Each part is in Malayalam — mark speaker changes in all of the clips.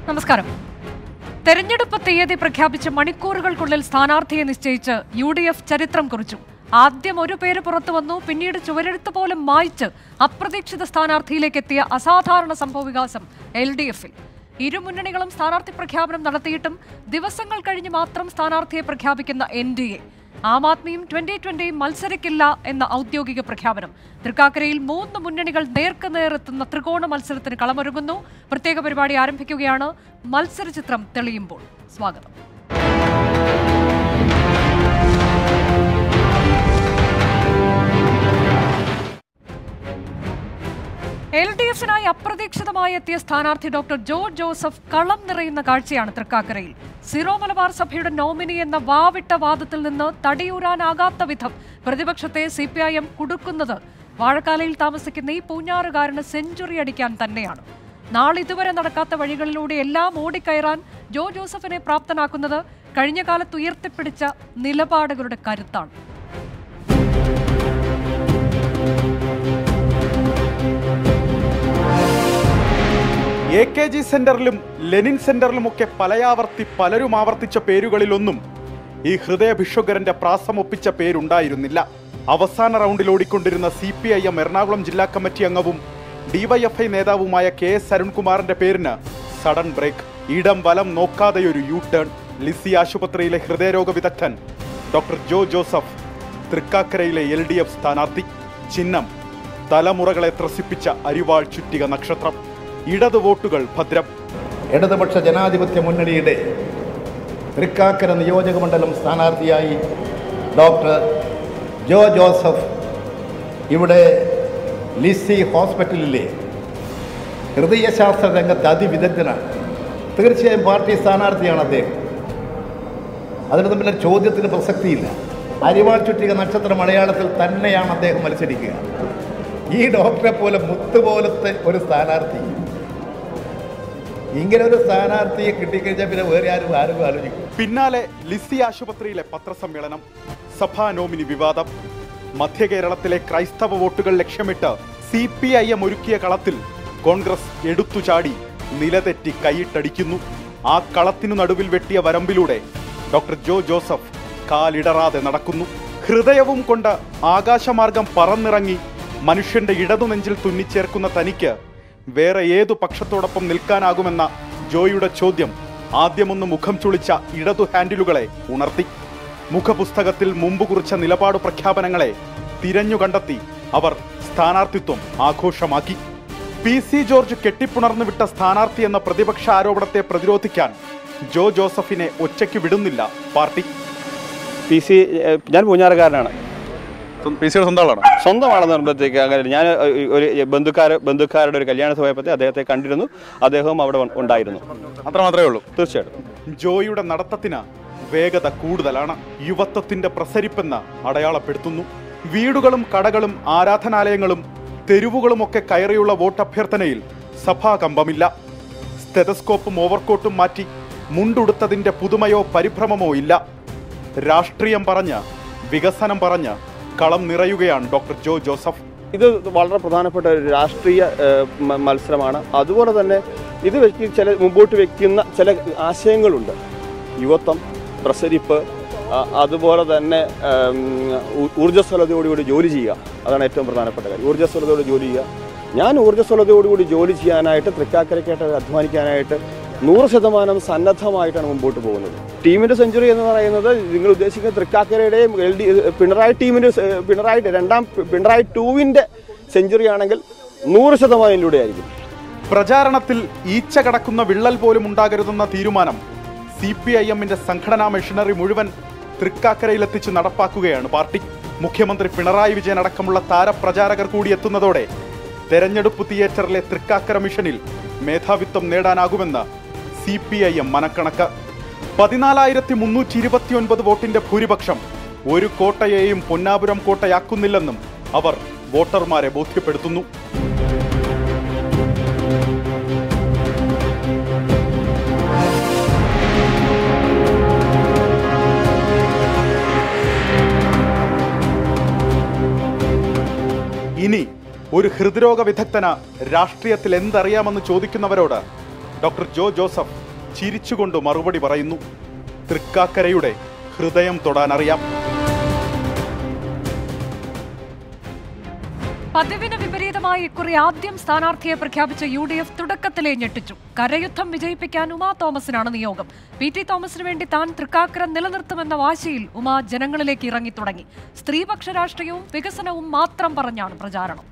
Speaker 1: നമസ്കാരം തെരഞ്ഞെടുപ്പ് തീയതി പ്രഖ്യാപിച്ച് മണിക്കൂറുകൾക്കുള്ളിൽ സ്ഥാനാർത്ഥിയെ നിശ്ചയിച്ച് യു ഡി എഫ് ചരിത്രം കുറിച്ചു ആദ്യം ഒരു പേര് പുറത്തു വന്നു പിന്നീട് ചുവരെഴുത്ത് പോലും മായ്ച്ച് അപ്രതീക്ഷിത സ്ഥാനാർത്ഥിയിലേക്ക് എത്തിയ അസാധാരണ സംഭവവികാസം എൽ ഡി എഫിൽ ഇരു മുന്നണികളും സ്ഥാനാർത്ഥി പ്രഖ്യാപനം നടത്തിയിട്ടും ദിവസങ്ങൾ കഴിഞ്ഞ് മാത്രം സ്ഥാനാർത്ഥിയെ പ്രഖ്യാപിക്കുന്ന എൻ ഡി എ ആം ആദ്മിയും ട്വന്റി ട്വന്റിയും മത്സരിക്കില്ല എന്ന ഔദ്യോഗിക പ്രഖ്യാപനം തൃക്കാക്കരയിൽ മൂന്ന് മുന്നണികൾ നേർക്കുനേർ എത്തുന്ന ത്രികോണ മത്സരത്തിന് കളമൊരുങ്ങുന്നു പ്രത്യേക പരിപാടി ആരംഭിക്കുകയാണ് മത്സരചിത്രം തെളിയുമ്പോൾ സ്വാഗതം എൽ ഡി എഫിനായി അപ്രതീക്ഷിതമായി എത്തിയ സ്ഥാനാർത്ഥി ഡോക്ടർ ജോ ജോസഫ് കളം നിറയുന്ന കാഴ്ചയാണ് തൃക്കാക്കരയിൽ സിറോ മലബാർ സഭയുടെ നോമിനി എന്ന വാവിട്ട വാദത്തിൽ നിന്ന് തടിയൂരാനാകാത്ത വിധം പ്രതിപക്ഷത്തെ സി പി ഐ എം കുടുക്കുന്നത് വാഴക്കാലയിൽ താമസിക്കുന്ന ഈ പൂഞ്ഞാറുകാരന് സെഞ്ചുറി അടിക്കാൻ തന്നെയാണ് നാളിതുവരെ നടക്കാത്ത വഴികളിലൂടെ എല്ലാം ഓടിക്കയറാൻ ജോ ജോസഫിനെ പ്രാപ്തനാക്കുന്നത് കഴിഞ്ഞ കാലത്ത് ഉയർത്തിപ്പിടിച്ച നിലപാടുകളുടെ കരുത്താണ്
Speaker 2: എ കെ ജി സെന്ററിലും ലെനിൻ സെന്ററിലുമൊക്കെ പലയാവർത്തി പലരും ആവർത്തിച്ച പേരുകളിലൊന്നും ഈ ഹൃദയഭിഷുകരന്റെ പ്രാസമൊപ്പിച്ച പേരുണ്ടായിരുന്നില്ല അവസാന റൗണ്ടിൽ ഓടിക്കൊണ്ടിരുന്ന C P I M Ernakulam ജില്ലാ കമ്മിറ്റി അംഗവും ഡിവൈഎഫ്ഐ നേതാവുമായ കെ എസ് അരുൺകുമാറിന്റെ പേരിന് സഡൻ ബ്രേക്ക് ഇടം വലം നോക്കാതെയൊരു യു ടേൺ ലിസി ആശുപത്രിയിലെ ഹൃദയരോഗ വിദഗ്ധൻ ഡോക്ടർ ജോ ജോസഫ് തൃക്കാക്കരയിലെ എൽ ഡി എഫ് സ്ഥാനാർത്ഥി ചിഹ്നം തലമുറകളെ ത്രസിപ്പിച്ച അരിവാൾ ചുറ്റിക നക്ഷത്രം ഇടത് വോട്ടുകൾ ഭദ്രം
Speaker 3: ഇടതുപക്ഷ ജനാധിപത്യ മുന്നണിയുടെ തൃക്കാക്കര നിയോജക മണ്ഡലം സ്ഥാനാർത്ഥിയായി ഡോക്ടർ ജോ ജോസഫ് ഇവിടെ ലിസി ഹോസ്പിറ്റലിലെ ഹൃദയശാസ്ത്ര രംഗത്ത് അതിവിദഗ്ധനാണ് തീർച്ചയായും പാർട്ടി സ്ഥാനാർത്ഥിയാണ് അദ്ദേഹം അതിന് തമ്മിൽ ചോദ്യത്തിന് പ്രസക്തിയില്ല അരിവാൾ ചുറ്റിക നക്ഷത്ര മലയാളത്തിൽ തന്നെയാണ് അദ്ദേഹം മത്സരിക്കുക ഈ ഡോക്ടറെ പോലെ മുത്തുപോലത്തെ ഒരു സ്ഥാനാർത്ഥി ഇങ്ങനെ ഒരു സ്ഥാനാർത്ഥിയെ കിട്ടിക്കഴിഞ്ഞാൽ പിന്നെ വേറെ ആരും ആരും ആലോചിക്കും
Speaker 2: പിന്നാലെ ലിസി ആശുപത്രിയിലെ പത്രസമ്മേളനം സഭാ നോമിനി വിവാദം മധ്യകേരളത്തിലെ ക്രൈസ്തവ വോട്ടുകൾ ലക്ഷ്യമിട്ട് സി പി ഐ എം ഒരുക്കിയ കളത്തിൽ കോൺഗ്രസ് എടുത്തുചാടി നിലതെറ്റി കൈയിട്ടടിക്കുന്നു ആ കളത്തിനു നടുവിൽ വെട്ടിയ വരമ്പിലൂടെ ഡോക്ടർ ജോ ജോസഫ് കാലിടറാതെ നടക്കുന്നു ഹൃദയവും കൊണ്ട് ആകാശമാർഗം പറന്നിറങ്ങി മനുഷ്യന്റെ ഇടതുനെഞ്ചിൽ തുന്നിച്ചേർക്കുന്ന തനിക്ക് വേറെ ഏതു പക്ഷത്തോടൊപ്പം നിൽക്കാനാകുമെന്ന ജോയിയുടെ ചോദ്യം ആദ്യമൊന്ന് മുഖം ചുളിച്ച ഇടതു ഹാൻഡിലുകളെ ഉണർത്തി മുഖപുസ്തകത്തിൽ മുമ്പ് കുറിച്ച നിലപാട് പ്രഖ്യാപനങ്ങളെ തിരഞ്ഞു കണ്ടെത്തി അവർ സ്ഥാനാർത്ഥിത്വം ആഘോഷമാക്കി പി സി ജോർജ് കെട്ടിപ്പുണർന്നു വിട്ട സ്ഥാനാർത്ഥി എന്ന പ്രതിപക്ഷ ആരോപണത്തെ പ്രതിരോധിക്കാൻ ജോ ജോസഫിനെ ഒറ്റയ്ക്ക് വിടുന്നില്ല പാർട്ടി
Speaker 4: പി സി ഏഹ്, ഞാൻ പൂഞ്ഞാറുകാരനാണ്
Speaker 2: പി സിയുടെ സ്വന്തം ആളാണ്
Speaker 4: സ്വന്തമാണെന്ന് പറയുമ്പോഴത്തേക്ക് അങ്ങനെ ഞാൻ ഏഹ്, ഒരു ബന്ധുക്കാർ ബന്ധുക്കാരുടെ ഒരു കല്യാണ സമയപ്പത്തെ അദ്ദേഹത്തെ കണ്ടിരുന്നു അദ്ദേഹവും അവിടെ ഉ- ഉണ്ടായിരുന്നു
Speaker 2: അത്ര മാത്രമേ ഉള്ളൂ
Speaker 4: തീർച്ചയായിട്ടും
Speaker 2: ജോയിയുടെ നടത്തത്തിന് വേഗത കൂടുതലാണ് യുവത്വത്തിന്റെ പ്രസരിപ്പെന്ന് അടയാളപ്പെടുത്തുന്നു വീടുകളും കടകളും ആരാധനാലയങ്ങളും തെരുവുകളുമൊക്കെ കയറിയുള്ള വോട്ടഭ്യർത്ഥനയിൽ സഭാകമ്പമില്ല സ്റ്റെതസ്കോപ്പും ഓവർകോട്ടും മാറ്റി മുണ്ടുടുത്തതിന്റെ പുതുമയോ പരിഭ്രമമോ ഇല്ല രാഷ്ട്രീയം പറഞ്ഞ് വികസനം പറഞ്ഞ് കളം നിറയുകയാണ് ഡോക്ടർ ജോ ജോസഫ്
Speaker 4: ഇത് വളരെ പ്രധാനപ്പെട്ട ഒരു രാഷ്ട്രീയ ഏഹ്, മ- മത്സരമാണ് അതുപോലെ തന്നെ ഇത് വ്യക്തി ചില മുമ്പോട്ട് വയ്ക്കുന്ന ചില ആശയങ്ങളുണ്ട് യുവത്വം പ്രസരിപ്പ് ആ, അതുപോലെ തന്നെ ഉം, ഊ- ഊർജ്ജസ്വലതയോടുകൂടി ജോലി ചെയ്യുക അതാണ് ഏറ്റവും പ്രധാനപ്പെട്ട കാര്യം ഊർജ്ജസ്വലതയോട് ജോലി ചെയ്യുക ഞാൻ ഊർജ്ജസ്വലതയോടുകൂടി ജോലി ചെയ്യാനായിട്ട് തൃക്കാക്കരയ്ക്കായിട്ട് അധ്വാനിക്കാനായിട്ട് നൂറ് ശതമാനം സന്നദ്ധമായിട്ടാണ് മുമ്പോട്ട് പോകുന്നത് ടീമിന്റെ സെഞ്ചുറി എന്ന് പറയുന്നത് നിങ്ങൾ ഉദ്ദേശിക്കുന്ന തൃക്കാക്കരയുടെയും എൽ ഡി പിണറായി ടീമിന്റെ സെ- പിണറായി രണ്ടാം പിണറായി ടൂവിന്റെ സെഞ്ചുറി ആണെങ്കിൽ നൂറ് ശതമാനം ഇതിലൂടെ ആയിരിക്കും
Speaker 2: പ്രചാരണത്തിൽ ഈച്ച കടക്കുന്ന വിള്ളൽ പോലും ഉണ്ടാകരുതെന്ന തീരുമാനം സി പി ഐ എമ്മിന്റെ സംഘടനാ മെഷീനറി മുഴുവൻ തൃക്കാക്കരയിലെത്തിച്ച് നടപ്പാക്കുകയാണ് പാർട്ടി മുഖ്യമന്ത്രി പിണറായി വിജയൻ അടക്കമുള്ള താരപ്രചാരകർ കൂടി എത്തുന്നതോടെ തെരഞ്ഞെടുപ്പ് തിയേറ്ററിലെ തൃക്കാക്കര മിഷനിൽ മേധാവിത്വം നേടാനാകുമെന്ന് സി പി ഐ എം മനക്കണക്ക് പതിനാലായിരത്തി മുന്നൂറ്റി ഇരുപത്തിയൊൻപത് വോട്ടിന്റെ ഭൂരിപക്ഷം ഒരു കോട്ടയെയും പൊന്നാപുരം കോട്ടയാക്കുന്നില്ലെന്നും അവർ വോട്ടർമാരെ ബോധ്യപ്പെടുത്തുന്നു ഇനി ഒരു ഹൃദ്രോഗ വിദഗ്ധന രാഷ്ട്രീയത്തിൽ എന്തറിയാമെന്ന് ചോദിക്കുന്നവരോട് ഡോക്ടർ ജോ ജോസഫ് ചിരിച്ചുകൊണ്ട് മറുപടി പറയുന്നു തൃക്കാക്കരയുടെ ഹൃദയം തൊടാനറിയാം
Speaker 1: പതിവിന് വിപരീതമായി ഇക്കുറി ആദ്യം സ്ഥാനാർത്ഥിയെ പ്രഖ്യാപിച്ച യു ഡി എഫ് തുടക്കത്തിലെ ഞെട്ടിച്ചു കരയുദ്ധം വിജയിപ്പിക്കാൻ ഉമാ തോമസിനാണ് നിയോഗം പി ടി തോമസിന് വേണ്ടി താൻ തൃക്കാക്കര നിലനിർത്തുമെന്ന വാശിയിൽ ഉമ ജനങ്ങളിലേക്ക് ഇറങ്ങി തുടങ്ങി സ്ത്രീപക്ഷ രാഷ്ട്രീയവും വികസനവും മാത്രം പറഞ്ഞാണ് പ്രചാരണം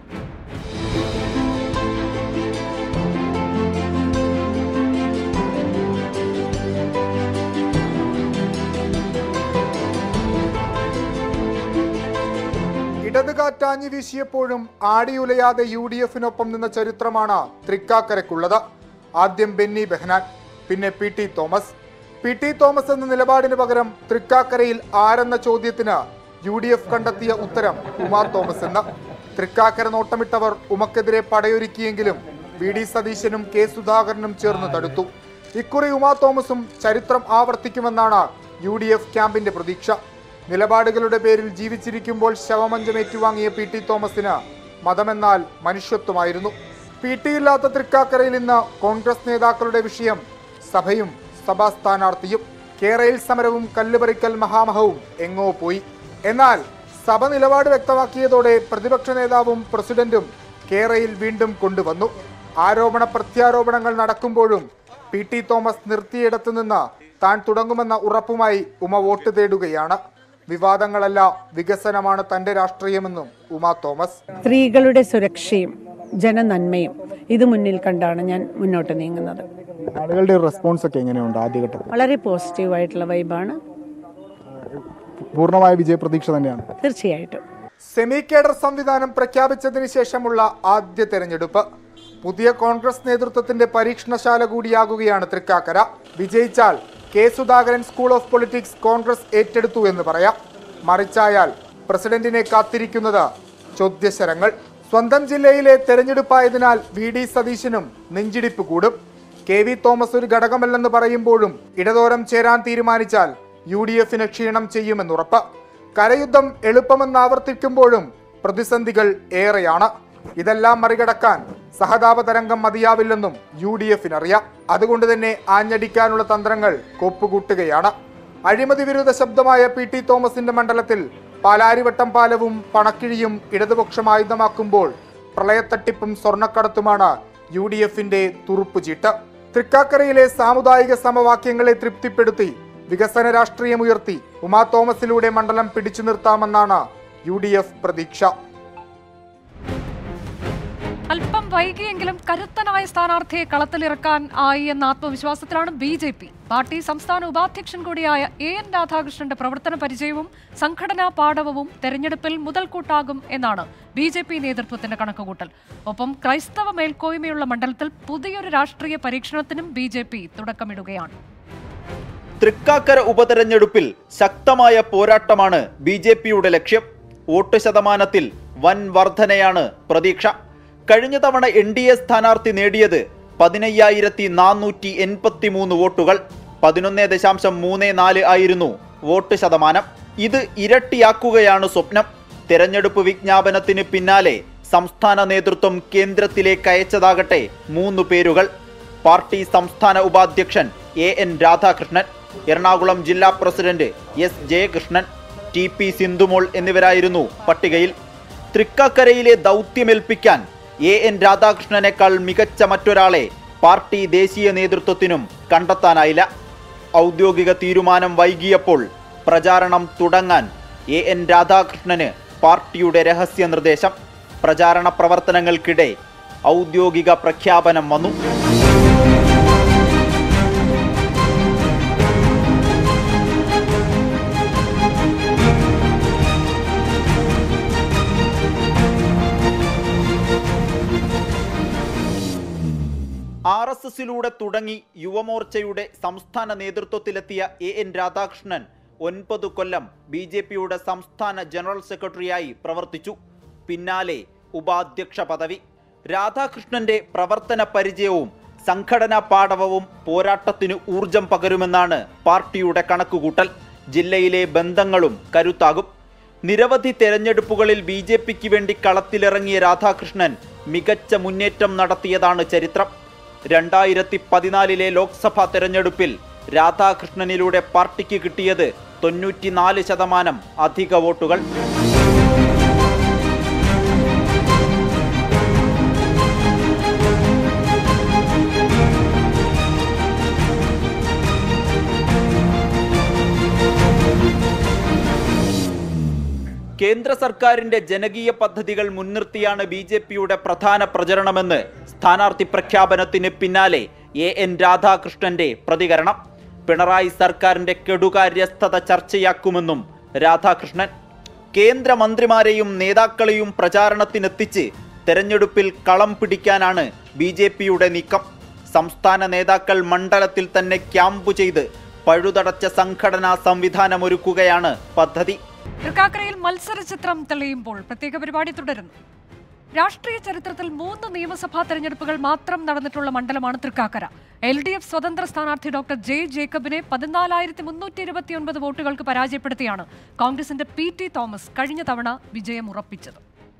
Speaker 5: ഇടത് കാറ്റാഞ്ഞു വീശിയപ്പോഴും ആടിയുലയാതെ യു ഡി എഫിനൊപ്പം നിന്ന ചരിത്രമാണ് തൃക്കാക്കരയ്ക്കുള്ളത് ആദ്യം ബെന്നി ബെഹനാൻ പിന്നെ P T Thomas P T Thomas എന്ന നിലപാടിന് പകരം തൃക്കാക്കരയിൽ ആരെന്ന ചോദ്യത്തിന് യു ഡി എഫ് കണ്ടെത്തിയ ഉത്തരം ഉമാ തോമസ് എന്ന് തൃക്കാക്കര നോട്ടമിട്ടവർ ഉമക്കെതിരെ പടയൊരുക്കിയെങ്കിലും വി ഡി സതീശനും കെ സുധാകരനും ചേർന്ന് തടുത്തു ഇക്കുറി ഉമാ തോമസും ചരിത്രം ആവർത്തിക്കുമെന്നാണ് യു ഡി എഫ് ക്യാമ്പിന്റെ പ്രതീക്ഷ നിലപാടുകളുടെ പേരിൽ ജീവിച്ചിരിക്കുമ്പോൾ ശവമഞ്ചം ഏറ്റുവാങ്ങിയ പി ടി തോമസിന് മതമെന്നാൽ മനുഷ്യത്വമായിരുന്നു പി ടി ഇല്ലാത്ത തൃക്കാക്കരയിൽ ഇന്ന് കോൺഗ്രസ് നേതാക്കളുടെ വിഷയം സഭയും സഭാ സ്ഥാനാർത്ഥിയും കേരയിൽ സമരവും കല്ലുപറിക്കൽ മഹാമഹവും എങ്ങോ പോയി എന്നാൽ സഭ നിലപാട് വ്യക്തമാക്കിയതോടെ പ്രതിപക്ഷ നേതാവും പ്രസിഡന്റും കേരയിൽ വീണ്ടും കൊണ്ടുവന്നു ആരോപണ പ്രത്യാരോപണങ്ങൾ നടക്കുമ്പോഴും പി ടി തോമസ് നിർത്തിയിടത്തു നിന്ന് താൻ തുടങ്ങുമെന്ന ഉറപ്പുമായി ഉമ വോട്ട് തേടുകയാണ് വിവാദങ്ങളല്ല വികസനമാണ് തന്റെ രാഷ്ട്രീയമെന്നും ഉമ തോമസ്
Speaker 6: സ്ത്രീകളുടെ സുരക്ഷയും ജനനന്മയും ഇത് മുന്നിൽ കണ്ടാണ് ഞാൻ മുന്നോട്ട് നീങ്ങുന്നത്
Speaker 5: ആളുകളുടെ റെസ്പോൺസ് ഒക്കെ എങ്ങനെയുണ്ട് ആദ്യഘട്ടത്തിൽ
Speaker 6: വളരെ പോസിറ്റീവായിട്ടുള്ള വൈബാണ്
Speaker 5: പൂർണ്ണമായ വിജയപ്രതീക്ഷ തന്നെയാണ്
Speaker 6: തീർച്ചയായിട്ടും
Speaker 5: സെമി കേഡർ സംവിധാനം പ്രഖ്യാപിച്ചതിന് ശേഷമുള്ള ആദ്യ തെരഞ്ഞെടുപ്പ് പുതിയ കോൺഗ്രസ് നേതൃത്വത്തിന്റെ പരീക്ഷണശാല കൂടിയാകുകയാണ് തൃക്കാക്കര വിജയിച്ചാൽ K Sudhakaran school of politics Congress ഏറ്റെടുത്തു എന്ന് പറയാം മറിച്ചായാൽ പ്രസിഡന്റിനെ കാത്തിരിക്കുന്നത് ചോദ്യശരങ്ങൾ സ്വന്തം ജില്ലയിലെ തെരഞ്ഞെടുപ്പായതിനാൽ വി ഡി സതീശനും നെഞ്ചിടിപ്പ് കൂടും കെ വി തോമസ് ഒരു ഘടകമല്ലെന്ന് പറയുമ്പോഴും ഇടതോരം ചേരാൻ തീരുമാനിച്ചാൽ യു ഡി എഫിന് ക്ഷീണം ചെയ്യുമെന്നുറപ്പ് കരയുദ്ധം എളുപ്പമെന്ന് ആവർത്തിക്കുമ്പോഴും പ്രതിസന്ധികൾ ഏറെയാണ് ഇതെല്ലാം മറികടക്കാൻ സഹതാപ തരംഗം മതിയാവില്ലെന്നും യു ഡി എഫിനറിയാം അതുകൊണ്ട് തന്നെ ആഞ്ഞടിക്കാനുള്ള തന്ത്രങ്ങൾ കൊപ്പുകൂട്ടുകയാണ് അഴിമതി വിരുദ്ധ ശബ്ദമായ പി ടി തോമസിന്റെ മണ്ഡലത്തിൽ പാലാരിവട്ടം പാലവും പണക്കിഴിയും ഇടതുപക്ഷം ആയുധമാക്കുമ്പോൾ പ്രളയത്തട്ടിപ്പും സ്വർണ്ണക്കടത്തുമാണ് യു ഡി എഫിന്റെ തുറുപ്പുചീട്ട് തൃക്കാക്കരയിലെ സാമുദായിക സമവാക്യങ്ങളെ തൃപ്തിപ്പെടുത്തി വികസന രാഷ്ട്രീയമുയർത്തി ഉമാ തോമസിലൂടെ മണ്ഡലം പിടിച്ചു നിർത്താമെന്നാണ് യു ഡി എഫ് പ്രതീക്ഷ
Speaker 1: അല്പം വൈകിയെങ്കിലും കരുത്തനായ സ്ഥാനാർത്ഥിയെ കളത്തിലിറക്കാൻ ആയി എന്ന ആത്മവിശ്വാസത്തിലാണ് ബി ജെ പി പാർട്ടി സംസ്ഥാന ഉപാധ്യക്ഷൻ കൂടിയായ എ എൻ രാധാകൃഷ്ണന്റെ പ്രവർത്തന പരിചയവും സംഘടനാ പാടവവും തെരഞ്ഞെടുപ്പിൽ മുതൽക്കൂട്ടാകും എന്നാണ് ബി ജെ പി നേതൃത്വത്തിന്റെ കണക്കുകൂട്ടൽ ഒപ്പം ക്രൈസ്തവ മേൽക്കോയ്മയുള്ള മണ്ഡലത്തിൽ പുതിയൊരു രാഷ്ട്രീയ പരീക്ഷണത്തിനും ബി ജെ പി തുടക്കമിടുകയാണ്
Speaker 7: തൃക്കാക്കര ഉപതെരഞ്ഞെടുപ്പിൽ ശക്തമായ പോരാട്ടമാണ് ബി ജെ പിയുടെ ലക്ഷ്യം വോട്ട് ശതമാനത്തിൽ വൻ വർധനയാണ് പ്രതീക്ഷ കഴിഞ്ഞ തവണ എൻ ഡി എ സ്ഥാനാർത്ഥി നേടിയത് പതിനയ്യായിരത്തി നാനൂറ്റി എൺപത്തി മൂന്ന് വോട്ടുകൾ പതിനൊന്ന് ദശാംശം മൂന്ന് നാല് ആയിരുന്നു വോട്ട് ശതമാനം ഇത് ഇരട്ടിയാക്കുകയാണ് സ്വപ്നം തെരഞ്ഞെടുപ്പ് വിജ്ഞാപനത്തിന് പിന്നാലെ സംസ്ഥാന നേതൃത്വം കേന്ദ്രത്തിലേക്ക് അയച്ചതാകട്ടെ മൂന്ന് പേരുകൾ പാർട്ടി സംസ്ഥാന ഉപാധ്യക്ഷൻ എ എൻ രാധാകൃഷ്ണൻ എറണാകുളം ജില്ലാ president S Jayakrishnan T P Sindhumol എന്നിവരായിരുന്നു പട്ടികയിൽ തൃക്കാക്കരയിലെ ദൗത്യമേൽപ്പിക്കാൻ എ എൻ രാധാകൃഷ്ണനേക്കാൾ മികച്ച മറ്റൊരാളെ പാർട്ടി ദേശീയ നേതൃത്വത്തിനും കണ്ടെത്താനായില്ല ഔദ്യോഗിക തീരുമാനം വൈകിയപ്പോൾ പ്രചാരണം തുടങ്ങാൻ എ എൻ രാധാകൃഷ്ണന് പാർട്ടിയുടെ രഹസ്യ നിർദ്ദേശം പ്രചാരണ പ്രവർത്തനങ്ങൾക്കിടെ ഔദ്യോഗിക പ്രഖ്യാപനം വന്നു ആർ എസ് എസിലൂടെ തുടങ്ങി യുവമോർച്ചയുടെ സംസ്ഥാന നേതൃത്വത്തിലെത്തിയ എ എൻ രാധാകൃഷ്ണൻ ഒൻപത് കൊല്ലം ബി ജെ പിയുടെ സംസ്ഥാന ജനറൽ സെക്രട്ടറിയായി പ്രവർത്തിച്ചു പിന്നാലെ ഉപാധ്യക്ഷ പദവി രാധാകൃഷ്ണന്റെ പ്രവർത്തന പരിചയവും സംഘടനാ പാടവവും പോരാട്ടത്തിന് ഊർജം പകരുമെന്നാണ് പാർട്ടിയുടെ കണക്കുകൂട്ടൽ ജില്ലയിലെ ബന്ധങ്ങളും കരുത്താകും നിരവധി തെരഞ്ഞെടുപ്പുകളിൽ ബി ജെ പിക്ക് വേണ്ടി കളത്തിലിറങ്ങിയ രാധാകൃഷ്ണൻ മികച്ച മുന്നേറ്റം നടത്തിയതാണ് ചരിത്രം രണ്ടായിരത്തി പതിനാലിലെ ലോക്സഭാ തെരഞ്ഞെടുപ്പിൽ രാധാകൃഷ്ണനിലൂടെ പാർട്ടിക്ക് കിട്ടിയത് തൊണ്ണൂറ്റിനാല് ശതമാനം അധിക വോട്ടുകൾ കേന്ദ്ര സർക്കാരിന്റെ ജനകീയ പദ്ധതികൾ മുൻനിർത്തിയാണ് ബി ജെ പിയുടെ പ്രധാന പ്രചരണമെന്ന് സ്ഥാനാർത്ഥി പ്രഖ്യാപനത്തിന് പിന്നാലെ എ എൻ രാധാകൃഷ്ണന്റെ പ്രതികരണം പിണറായി സർക്കാരിന്റെ കെടുകാര്യസ്ഥത ചർച്ചയാക്കുമെന്നും രാധാകൃഷ്ണൻ കേന്ദ്രമന്ത്രിമാരെയും നേതാക്കളെയും പ്രചാരണത്തിനെത്തിച്ച് തെരഞ്ഞെടുപ്പിൽ കളം പിടിക്കാനാണ് ബി ജെ പിയുടെ നീക്കം സംസ്ഥാന നേതാക്കൾ മണ്ഡലത്തിൽ തന്നെ ക്യാമ്പ് ചെയ്ത് പഴുതടച്ച സംഘടനാ സംവിധാനമൊരുക്കുകയാണ് പദ്ധതി
Speaker 1: തൃക്കാക്കരയിൽ മത്സര ചിത്രം തെളിയുമ്പോൾ പ്രത്യേക പരിപാടി തുടരുന്നു രാഷ്ട്രീയ ചരിത്രത്തിൽ മൂന്ന് നിയമസഭാ തെരഞ്ഞെടുപ്പുകൾ മാത്രം നടന്നിട്ടുള്ള മണ്ഡലമാണ് തൃക്കാക്കര എൽ ഡി എഫ് സ്വതന്ത്ര സ്ഥാനാർത്ഥി ഡോക്ടർ ജെ ജേക്കബിനെ പതിനാലായിരത്തി മുന്നൂറ്റി ഇരുപത്തിയൊൻപത് വോട്ടുകൾക്ക് പരാജയപ്പെടുത്തിയാണ് കോൺഗ്രസിന്റെ പി ടി തോമസ് കഴിഞ്ഞ തവണ വിജയം ഉറപ്പിച്ചത്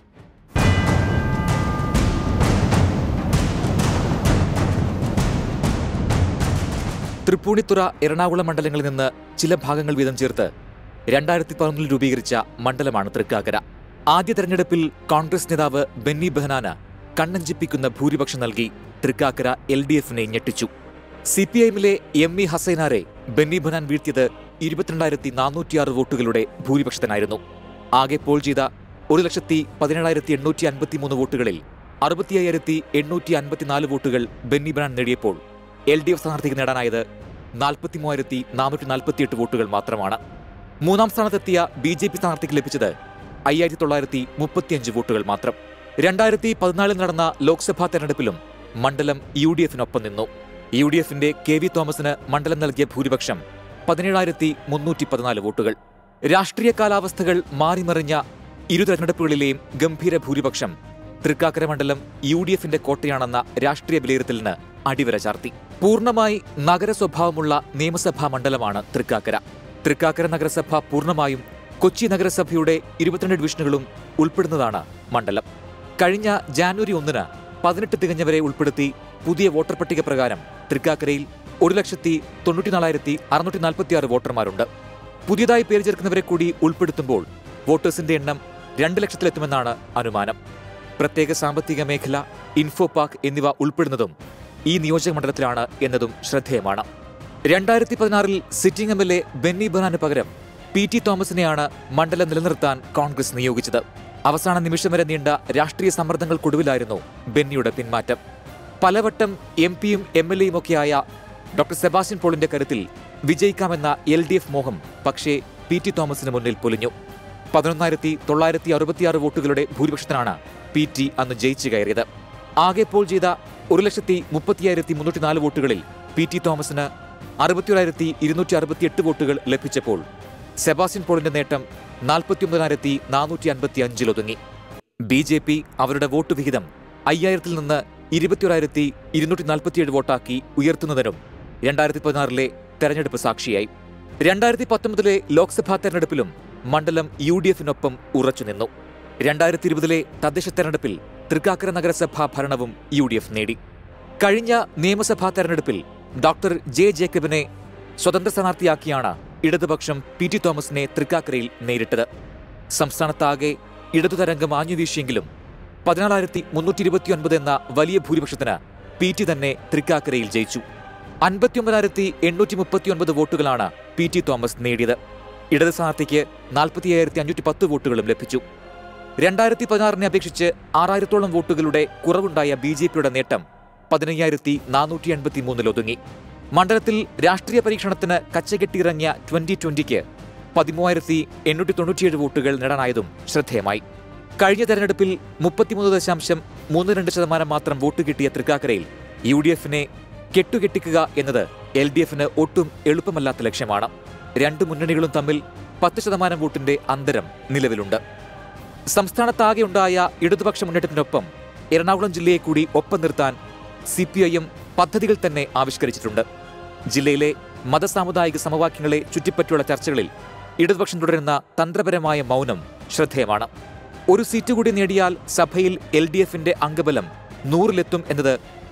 Speaker 8: തൃപ്പൂണിത്തുറ എറണാകുളം മണ്ഡലങ്ങളിൽ നിന്ന് ചില ഭാഗങ്ങൾ വീതം ചേർത്ത് രണ്ടായിരത്തി പതിനൊന്നിൽ രൂപീകരിച്ച മണ്ഡലമാണ് തൃക്കാക്കര ആദ്യ തെരഞ്ഞെടുപ്പിൽ കോൺഗ്രസ് നേതാവ് ബെന്നി ബെഹനാന് കണ്ണഞ്ചിപ്പിക്കുന്ന ഭൂരിപക്ഷം നൽകി തൃക്കാക്കര എൽ ഡി എഫിനെ ഞെട്ടിച്ചു സി പി ഐഎമ്മിലെ എം ഇ ഹസൈനാരെ ബെന്നി ബെഹനാൻ വീഴ്ത്തിയത് ഇരുപത്തിരണ്ടായിരത്തി നാനൂറ്റിയാറ് വോട്ടുകളുടെ ഭൂരിപക്ഷത്തിനായിരുന്നു ആകെ പോൾ ചെയ്ത ഒരു ലക്ഷത്തി പതിനേഴായിരത്തി എണ്ണൂറ്റി അൻപത്തിമൂന്ന് വോട്ടുകളിൽ അറുപത്തി അയ്യായിരത്തി എണ്ണൂറ്റി അൻപത്തിനാല് വോട്ടുകൾ ബെന്നി ബെഹനാൻ നേടിയപ്പോൾ എൽ ഡി എഫ് സ്ഥാനാർത്ഥിക്ക് നേടാനായത് നാൽപ്പത്തി മൂവായിരത്തി നാനൂറ്റി നാൽപ്പത്തിയെട്ട് വോട്ടുകൾ മാത്രമാണ് മൂന്നാം സ്ഥാനത്തെത്തിയ ബി ജെ പി സ്ഥാനാർത്ഥിക്ക് ലഭിച്ചത് അയ്യായിരത്തി തൊള്ളായിരത്തി മുപ്പത്തിയഞ്ച് വോട്ടുകൾ മാത്രം രണ്ടായിരത്തി പതിനാലിൽ നടന്ന ലോക്സഭാ തെരഞ്ഞെടുപ്പിലും മണ്ഡലം യു ഡി എഫിനൊപ്പം നിന്നു യു ഡി എഫിന്റെ കെ വി തോമസിന് മണ്ഡലം നൽകിയ ഭൂരിപക്ഷം പതിനേഴായിരത്തി മുന്നൂറ്റി പതിനാല് വോട്ടുകൾ രാഷ്ട്രീയ കാലാവസ്ഥകൾ മാറിമറിഞ്ഞ ഇരു തെരഞ്ഞെടുപ്പുകളിലെയും ഗംഭീര ഭൂരിപക്ഷം തൃക്കാക്കര മണ്ഡലം യു ഡി എഫിന്റെ കോട്ടയാണെന്ന രാഷ്ട്രീയ വിലയിരുത്തലിന് അടിവര ചാർത്തി പൂർണ്ണമായി നഗര സ്വഭാവമുള്ള നിയമസഭാ മണ്ഡലമാണ് തൃക്കാക്കര തൃക്കാക്കര നഗരസഭ പൂർണ്ണമായും കൊച്ചി നഗരസഭയുടെ ഇരുപത്തിരണ്ട് ഡിവിഷനുകളും ഉൾപ്പെടുന്നതാണ് മണ്ഡലം കഴിഞ്ഞ ജാനുവരി ഒന്നിന് പതിനെട്ട് തികഞ്ഞവരെ ഉൾപ്പെടുത്തി പുതിയ വോട്ടർ പട്ടിക പ്രകാരം തൃക്കാക്കരയിൽ ഒരു ലക്ഷത്തി തൊണ്ണൂറ്റിനാലായിരത്തി അറുന്നൂറ്റി നാൽപ്പത്തിയാറ് വോട്ടർമാരുണ്ട് പുതിയതായി പേര് ചേർക്കുന്നവരെ കൂടി ഉൾപ്പെടുത്തുമ്പോൾ വോട്ടേഴ്സിന്റെ എണ്ണം രണ്ട് ലക്ഷത്തിലെത്തുമെന്നാണ് അനുമാനം പ്രത്യേക സാമ്പത്തിക മേഖല ഇൻഫോ പാർക്ക് എന്നിവ ഉൾപ്പെടുന്നതും ഈ നിയോജക മണ്ഡലത്തിലാണ് എന്നതും ശ്രദ്ധേയമാണ് രണ്ടായിരത്തി പതിനാറിൽ sitting M L A Benny ബെനാന് പകരം പി ടി തോമസിനെയാണ് മണ്ഡലം നിലനിർത്താൻ കോൺഗ്രസ് നിയോഗിച്ചത് അവസാന നിമിഷം വരെ നീണ്ട രാഷ്ട്രീയ സമ്മർദ്ദങ്ങൾക്കൊടുവിലായിരുന്നു ബെന്നിയുടെ പിന്മാറ്റം പലവട്ടം എം പിയും എം എൽ എയും ഒക്കെയായ ഡോക്ടർ സെബാസ്റ്റ്യൻ പോളിന്റെ കരുത്തിൽ വിജയിക്കാമെന്ന എൽ ഡി എഫ് മോഹം പക്ഷേ പി ടി തോമസിന് മുന്നിൽ പൊലിഞ്ഞു പതിനൊന്നായിരത്തി തൊള്ളായിരത്തി അറുപത്തിയാറ് വോട്ടുകളുടെ ഭൂരിപക്ഷത്തിനാണ് പി ടി അന്ന് ജയിച്ചു കയറിയത് ആകെ പോൾ ചെയ്ത ഒരു ലക്ഷത്തി മുപ്പത്തിയായിരത്തി മുന്നൂറ്റി നാല് വോട്ടുകളിൽ പി ടി തോമസിന് അറുപത്തിയൊരായിരത്തി ഇരുന്നൂറ്റി അറുപത്തിയെട്ട് വോട്ടുകൾ ലഭിച്ചപ്പോൾ സെബാസ്റ്റ്യൻ പോളിന്റെ നേട്ടം നാൽപ്പത്തിയൊമ്പതിനായിരത്തി നാനൂറ്റി അൻപത്തി അഞ്ചിലൊതുങ്ങി ബി ജെ പി അവരുടെ വോട്ട് വിഹിതം അയ്യായിരത്തിൽ നിന്ന് ഇരുപത്തിയൊരായിരത്തി ഇരുന്നൂറ്റി നാൽപ്പത്തിയേഴ് വോട്ടാക്കി ഉയർത്തുന്നതിനും രണ്ടായിരത്തി പതിനാറിലെ തെരഞ്ഞെടുപ്പ് സാക്ഷിയായി രണ്ടായിരത്തി പത്തൊമ്പതിലെ ലോക്സഭാ തെരഞ്ഞെടുപ്പിലും മണ്ഡലം യു ഡി എഫിനൊപ്പം ഉറച്ചുനിന്നു രണ്ടായിരത്തി ഇരുപതിലെ തദ്ദേശ തെരഞ്ഞെടുപ്പിൽ തൃക്കാക്കര നഗരസഭാ ഭരണവും യു ഡി എഫ് നേടി കഴിഞ്ഞ നിയമസഭാ തെരഞ്ഞെടുപ്പിൽ ഡോക്ടർ ജെ ജേക്കബിനെ സ്വതന്ത്ര സ്ഥാനാർത്ഥിയാക്കിയാണ് ഇടതുപക്ഷം പി ടി തോമസിനെ തൃക്കാക്കരയിൽ നേരിട്ടത് സംസ്ഥാനത്താകെ ഇടതുതരംഗം ആഞ്ഞുവീശിയെങ്കിലും പതിനാലായിരത്തി മുന്നൂറ്റി ഇരുപത്തിയൊൻപത് എന്ന വലിയ ഭൂരിപക്ഷത്തിന് പി ടി തന്നെ തൃക്കാക്കരയിൽ ജയിച്ചു അൻപത്തിയൊമ്പതിനായിരത്തി എണ്ണൂറ്റി മുപ്പത്തിയൊൻപത് വോട്ടുകളാണ് പി ടി തോമസ് നേടിയത് ഇടത് സ്ഥാനാർത്ഥിക്ക് നാൽപ്പത്തിയായിരത്തി അഞ്ഞൂറ്റി പത്ത് വോട്ടുകളും ലഭിച്ചു രണ്ടായിരത്തി പതിനാറിനെ അപേക്ഷിച്ച് ആറായിരത്തോളം വോട്ടുകളുടെ കുറവുണ്ടായ ബി ജെ പിയുടെ നേട്ടം പതിനയ്യായിരത്തി നാനൂറ്റി എൺപത്തി മൂന്നിൽ ഒതുങ്ങി മണ്ഡലത്തിൽ രാഷ്ട്രീയ പരീക്ഷണത്തിന് കച്ചകെട്ടിയിറങ്ങിയ ട്വന്റി ട്വന്റിക്ക് പതിമൂവായിരത്തി എണ്ണൂറ്റി തൊണ്ണൂറ്റിയേഴ് വോട്ടുകൾ നേടാനായതും ശ്രദ്ധേയമായി കഴിഞ്ഞ തെരഞ്ഞെടുപ്പിൽ മുപ്പത്തിമൂന്ന് ദശാംശം മൂന്ന് രണ്ട് ശതമാനം മാത്രം വോട്ട് കിട്ടിയ തൃക്കാക്കരയിൽ യു ഡി എഫിനെ കെട്ടുകെട്ടിക്കുക എന്നത് എൽ ഡി എഫിന് ഒട്ടും എളുപ്പമല്ലാത്ത ലക്ഷ്യമാണ് രണ്ട് മുന്നണികളും തമ്മിൽ പത്ത് ശതമാനം വോട്ടിന്റെ അന്തരം നിലവിലുണ്ട് സംസ്ഥാനത്താകെ ഉണ്ടായ ഇടതുപക്ഷ മുന്നേറ്റത്തിനൊപ്പം എറണാകുളം ജില്ലയെ കൂടി ഒപ്പം നിർത്താൻ സി പി ഐ എം പദ്ധതികൾ തന്നെ ആവിഷ്കരിച്ചിട്ടുണ്ട് ജില്ലയിലെ മതസാമുദായിക സമവാക്യങ്ങളെ ചുറ്റിപ്പറ്റിയുള്ള ചർച്ചകളിൽ ഇടതുപക്ഷം തുടരുന്ന തന്ത്രപരമായ മൗനം ശ്രദ്ധേയമാണ് ഒരു സീറ്റ് കൂടി നേടിയാൽ സഭയിൽ എൽ ഡി എഫിന്റെ അംഗബലം നൂറിലെത്തും എന്നത്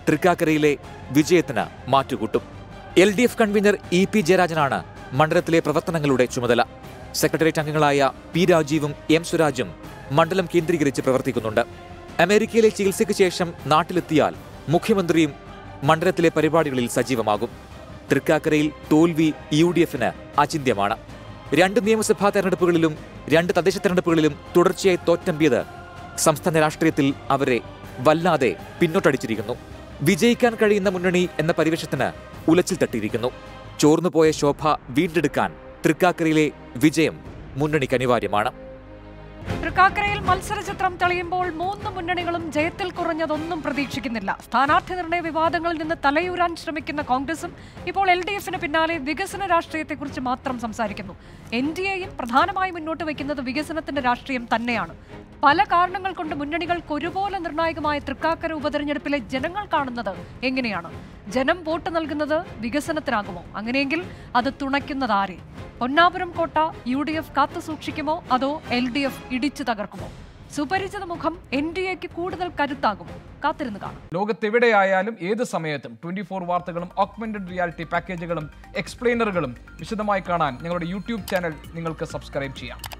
Speaker 8: തൃക്കാക്കരയിലെ വിജയത്തിന് മാറ്റുകൂട്ടും L D F convener E P ജയരാജനാണ് മണ്ഡലത്തിലെ പ്രവർത്തനങ്ങളുടെ ചുമതല സെക്രട്ടേറിയറ്റ് അംഗങ്ങളായ പി രാജീവും എം സ്വരാജും മണ്ഡലം കേന്ദ്രീകരിച്ച് പ്രവർത്തിക്കുന്നുണ്ട് അമേരിക്കയിലെ ചികിത്സയ്ക്ക് ശേഷം നാട്ടിലെത്തിയാൽ മുഖ്യമന്ത്രിയും മണ്ഡലത്തിലെ പരിപാടികളിൽ സജീവമാകും തൃക്കാക്കരയിൽ തോൽവി യു ഡി എഫിന് അചിന്ത്യമാണ് രണ്ട് നിയമസഭാ തെരഞ്ഞെടുപ്പുകളിലും രണ്ട് തദ്ദേശ തെരഞ്ഞെടുപ്പുകളിലും തുടർച്ചയായി തോറ്റമ്പിയത് സംസ്ഥാന രാഷ്ട്രീയത്തിൽ അവരെ വല്ലാതെ പിന്നോട്ടടിച്ചിരിക്കുന്നു വിജയിക്കാൻ കഴിയുന്ന മുന്നണി എന്ന പരിവേഷത്തിന് ഉലച്ചിൽ തട്ടിയിരിക്കുന്നു ചോർന്നുപോയ ശോഭ വീണ്ടെടുക്കാൻ തൃക്കാക്കരയിലെ വിജയം മുന്നണിക്ക് അനിവാര്യമാണ്
Speaker 1: തൃക്കാക്കരയിൽ മത്സരചിത്രം തെളിയുമ്പോൾ മൂന്ന് മുന്നണികളും ജയത്തിൽ കുറഞ്ഞതൊന്നും പ്രതീക്ഷിക്കുന്നില്ല സ്ഥാനാർത്ഥി നിർണയ വിവാദങ്ങളിൽ നിന്ന് തലയൂരാൻ ശ്രമിക്കുന്ന കോൺഗ്രസും ഇപ്പോൾ എൽ ഡി എഫിന് പിന്നാലെ വികസന രാഷ്ട്രീയത്തെക്കുറിച്ച് മാത്രം സംസാരിക്കുന്നു എൻ ഡി എയും പ്രധാനമായി മുന്നോട്ട് വയ്ക്കുന്നത് വികസനത്തിന്റെ രാഷ്ട്രീയം തന്നെയാണ് പല കാരണങ്ങൾ കൊണ്ട് മുന്നണികൾക്ക് ഒരുപോലെ നിർണായകമായ തൃക്കാക്കര ഉപതെരഞ്ഞെടുപ്പിലെ ജനങ്ങൾ കാണുന്നത് എങ്ങനെയാണ് ജനം വോട്ട് നൽകുന്നത് വികസനത്തിനാകുമോ അങ്ങനെയെങ്കിൽ അത് തുണയ്ക്കുന്നത് ആരെ പൊന്നാപുരം കോട്ട യു ഡി എഫ് കാത്തു സൂക്ഷിക്കുമോ അതോ എൽ ഡി എഫ് ഇടിച്ചു തകർക്കുമോ സുപരിചിത മുഖം എൻ ഡി എക്ക് കൂടുതൽ കരുത്താകുമോ കാത്തിരുന്ന് കാണാം
Speaker 9: ലോകത്തെവിടെയായാലും ഏത് സമയത്തും ട്വന്റി ഫോർ വാർത്തകളും ഓഗ്മെന്റഡ് റിയാലിറ്റി പാക്കേജുകളും എക്സ്പ്ലെയിനറുകളും വിശദമായി കാണാൻ ഞങ്ങളുടെ യൂട്യൂബ് ചാനൽ നിങ്ങൾക്ക് സബ്സ്ക്രൈബ് ചെയ്യാം